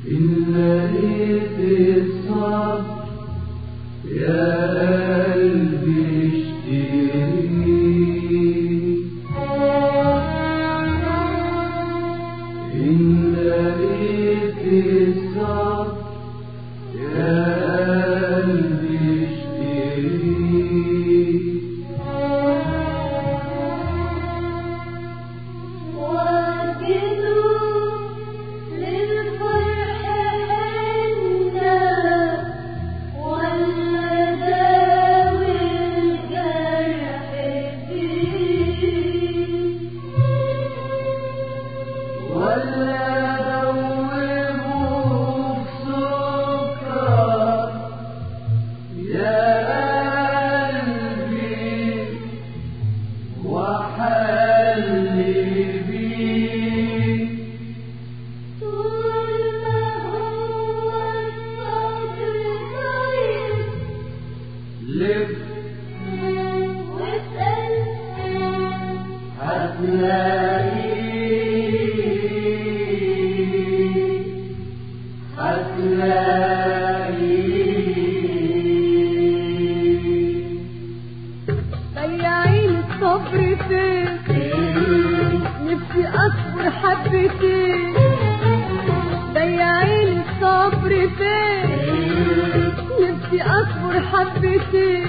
إن لقيت الصبر يا قلبي اشتريه إن لقيت الصبر يا قلبي اشتريه وجدوا للفرح عنا ولا داوي الجرح فيه ولا دوبه بسكر يا قلبي وحلي بيه طول ما هو الصبر طيب لف واسأل هتلاقيه هتلاقيه ضيعين الصبر فين نفسي اصبر حبتين ضيعين الصبر فين نفسي اصبر حبتين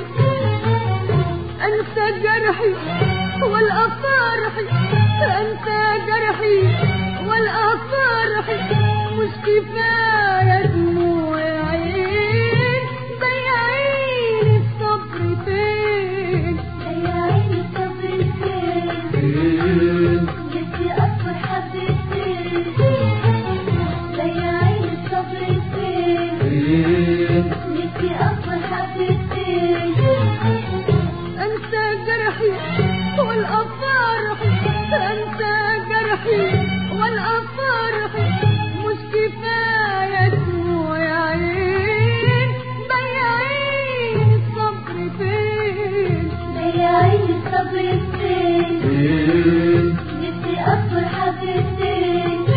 انسى جرحي والقى فرحي انسى جرحي والقى فرحي مش كفايه دموع عين ضيعين الصبر فين ضيعين الصبر فين فين نفسي أصبر حبتين ضيعين الصبر فين فين نفسي أصبر حبتين انسى جرحي والقى فرحي انسى جرحي والقى فرحي مش كفايه دموع عين ضيعين الصبر فين ضيعين الصبر فين فين نفسي أصبر حبتين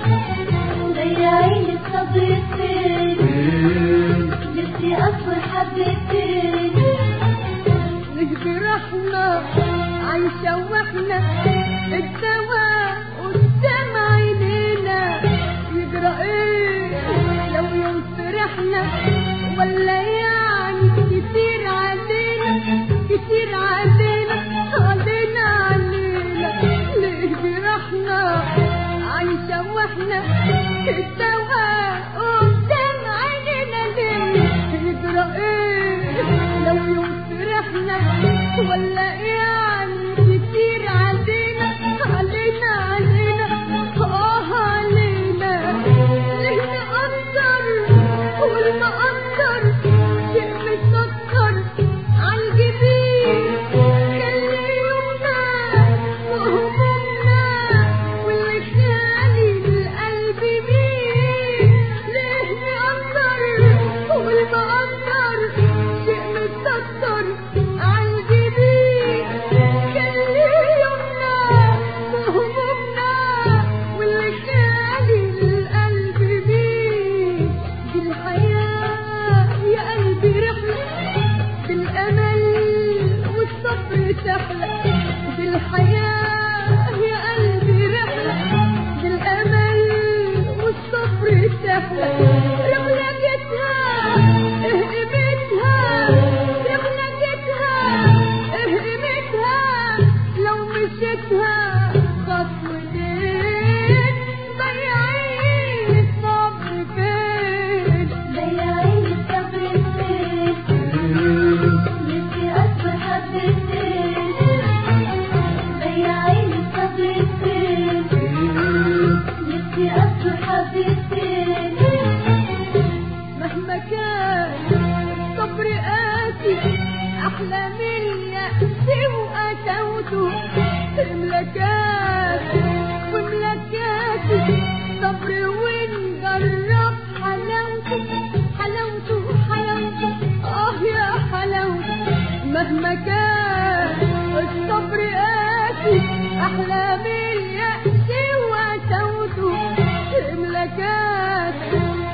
ضيعين الصبر فين فين نفسي أصبر حبتين نجبر احنا عايشة واحنا الدواء قدام عينينا يجرى ايه لو يوم فرحنا ولا يعني كتير علينا كتير علينا علينا علينا نجبر احنا عايشة واحنا الدواء قدام عينينا ليه يجرى ايه لو يوم فرحنا ولا يعني كتير علينا علينا علينا اه علينا ليه نقدر والمقدر شيء متسكر عالجبين كان يومنا وهمومنا واللي خالي القلب مين ليه نقدر والمقدر شيء متسكر عالجبين كان يومنا وهمومنا واللي خالي القلب مين دي الحياة يا قلبي رحلة بالأمل والصبر تحلى دي الحياة يا قلبي رحلة بالأمل والصبر تحلى رحلتها اهمتها رحلتها اهمتها لو مشيتها خطوتين ضيعين الصبر فين ضيعين الصبر فين فين نفسي أصبر حبتين ضيعين الصبر فين فين نفسي أصبر حبتين مهما كان الصبر قاسي احلى من اليأس وقساوته ملكات وملكاتي صبر ونجرب حلاوته حلاوته حلاوته اه يا حلاوته مهما كان الصبر قاسي احلى من اليأس وقساوته ملكات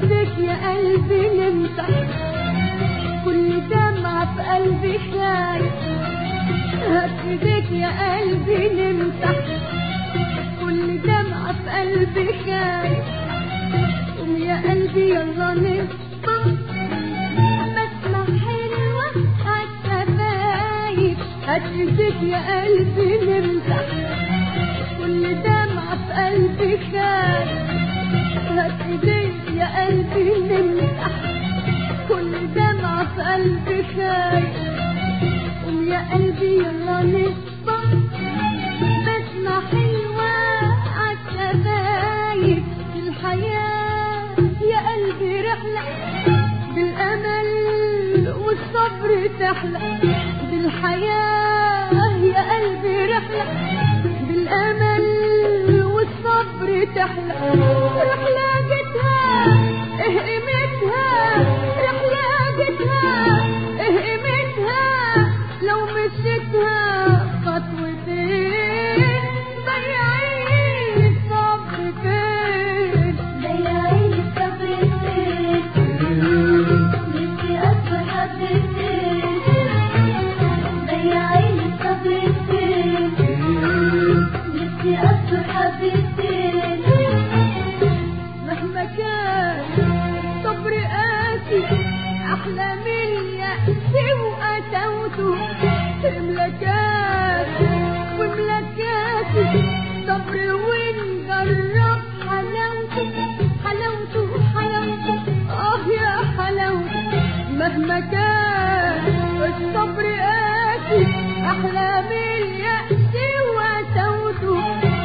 ايديك يا قلبي نمسح كل دمعة في قلبي خايف هات ايديك يا قلبي نمسح كل دمعة في قلبي خايف قوم يا قلبي يلا نصبح بسمة حلوة عالشفايف هات ايديك يا قلبي نمسح كل دمعة في قلبي خايف هات ايديك يا قلبي نمسح كل دمعة في قلبي خايف قوم يا قلبي يلا نصبح بسمة حلوة عالشفايف الحياة يا قلبي رحلة بالأمل والصبر تحلى بالحياة يا قلبي رحلة بالأمل والصبر تحلى رحلة جتها إيه قيمتها رحلة جتها إيه قيمتها لو مشيتها خطوتين ضيعين الصبر فين ضيعين الصبر فين نفسي أصبر حبتين ضيعين الصبر فين نفسي أصبر حبتين مهما كان صبر قاسي احلى من يأسي وقسوته ملكاتي وملكاتي صبر ونجرب حلاوته حلاوته حلاوته اه يا حلاوته مهما كان الصبر قاسي احلى من يأسي وقسوته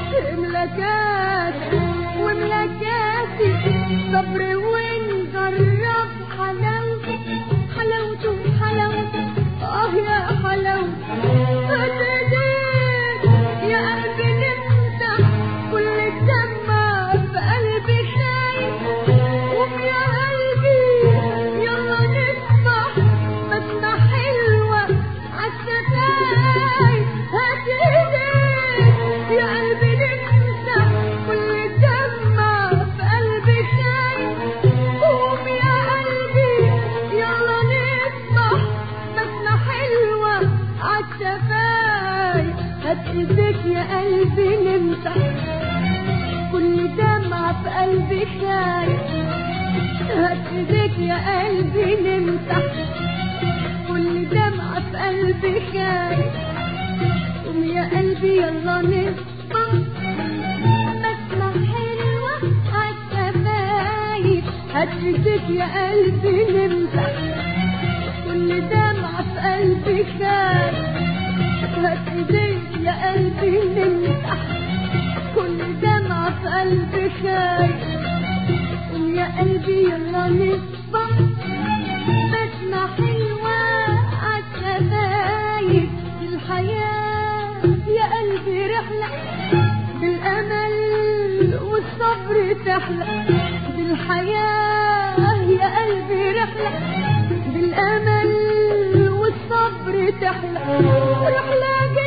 ملكاتي وملكاتي صبر ونجرب حلاوته حلاوته حلاوته اه يا حلاوته هتديك يا قلبي نمسح كل الدمع في قلبي خايف قوم يا قلبي يلا نصبح بسمة حلوة عالشفايف هتديك يا قلبي نمسح كل الدمع في قلبي خايف قوم يا قلبي يلا نصبح بسمة حلوة عالشفايف هات ايديك يا قلبي نمسح كل دمعة في قلبي خايف هات ايديك يا قلبي نمسح كل دمعة في قلبي خايف قوم يا قلبي يلا نصبح بسمة حلوة عالشفايف هات ايديك يا قلبي نمسح كل دمعة في قلبي خايف هات ايديك يا قلبي نمسح كل دمعة في قلبي خايف قوم يا قلبي يلا نصبح بسمة حلوة عالشفايف الحياة يا قلبي رحلة بالأمل والصبر تحلى بالحياة يا قلبي رحلة بالأمل والصبر تحلى رحلة